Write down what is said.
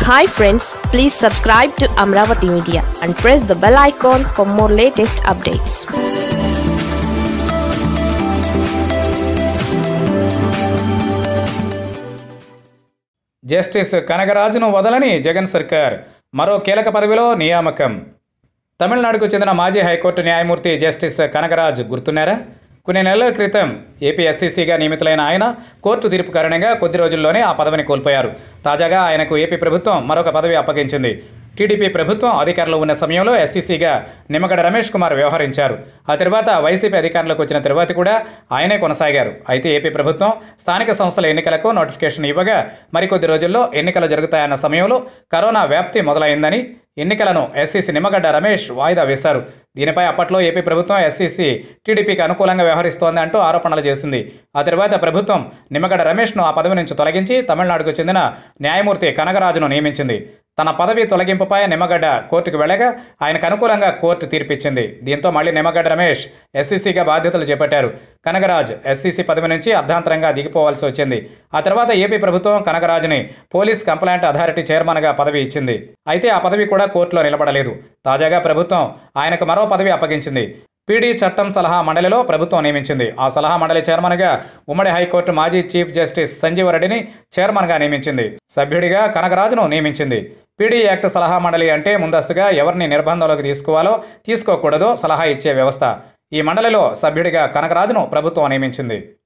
hi friends please subscribe to Amaravati media and press the bell icon for more latest updates justice కనగరాజును వదలని జగన్ సర్కార్ మరో కీలక పదవిలో నియామకం తమిళనాడుకు చెందిన మాజీ హైకోర్టు న్యాయమూర్తి జస్టిస్ కనగరాజ్ గుర్తున్నారా కొన్ని నెలల క్రితం ఏపీ ఎస్సీసీగా నియమితులైన ఆయన కోర్టు తీర్పు కారణంగా కొద్ది రోజుల్లోనే ఆ పదవిని కోల్పోయారు తాజాగా ఆయనకు ఏపీ ప్రభుత్వం మరొక పదవి అప్పగించింది టీడీపీ ప్రభుత్వం అధికారంలో ఉన్న సమయంలో ఎస్సీసీగా నిమ్మగడ్డ రమేష్ కుమార్ వ్యవహరించారు ఆ తర్వాత వైసీపీ అధికారంలోకి వచ్చిన తర్వాత కూడా ఆయనే కొనసాగారు అయితే ఏపీ ప్రభుత్వం స్థానిక సంస్థల ఎన్నికలకు నోటిఫికేషన్ ఇవ్వగా మరికొద్ది రోజుల్లో ఎన్నికలు జరుగుతాయన్న సమయంలో కరోనా వ్యాప్తి మొదలైందని ఎన్నికలను ఎస్సీసీ నిమ్మగడ్డ రమేష్ వాయిదా వేశారు దీనిపై అప్పట్లో ఏపీ ప్రభుత్వం ఎస్సీసీ టీడీపీకి అనుకూలంగా వ్యవహరిస్తోంది అంటూ ఆరోపణలు చేసింది ఆ తర్వాత ప్రభుత్వం నిమ్మగడ్డ రమేష్ను ఆ పదవి నుంచి తొలగించి తమిళనాడుకు చెందిన న్యాయమూర్తి కనగరాజును నియమించింది తన పదవి తొలగింపుపై నిమ్మగడ్డ కోర్టుకు వెళ్ళగా ఆయనకు అనుకూలంగా కోర్టు తీర్పిచ్చింది దీంతో మళ్ళీ నిమ్మగడ్డ రమేష్ ఎస్సీసీగా బాధ్యతలు చేపట్టారు కనగరాజ్ ఎస్సీసీ పదవి నుంచి అర్ధాంతరంగా దిగిపోవాల్సి వచ్చింది ఆ తర్వాత ఏపీ ప్రభుత్వం కనగరాజుని పోలీస్ కంప్లైంట్ అథారిటీ చైర్మన్గా పదవి ఇచ్చింది అయితే ఆ పదవి కూడా కోర్టులో నిలబడలేదు తాజాగా ప్రభుత్వం ఆయనకు మరో పదవి అప్పగించింది పీడీ చట్టం సలహా మండలిలో ప్రభుత్వం నియమించింది ఆ సలహా మండలి చైర్మన్గా ఉమ్మడి హైకోర్టు మాజీ చీఫ్ జస్టిస్ సంజీవ రెడ్డిని చైర్మన్గా నియమించింది సభ్యుడిగా కనకరాజును నియమించింది పీడీ యాక్ట్ సలహా మండలి అంటే ముందస్తుగా ఎవరిని నిర్బంధంలోకి తీసుకోవాలో తీసుకోకూడదో సలహా ఇచ్చే వ్యవస్థ ఈ మండలిలో సభ్యుడిగా కనకరాజును ప్రభుత్వం నియమించింది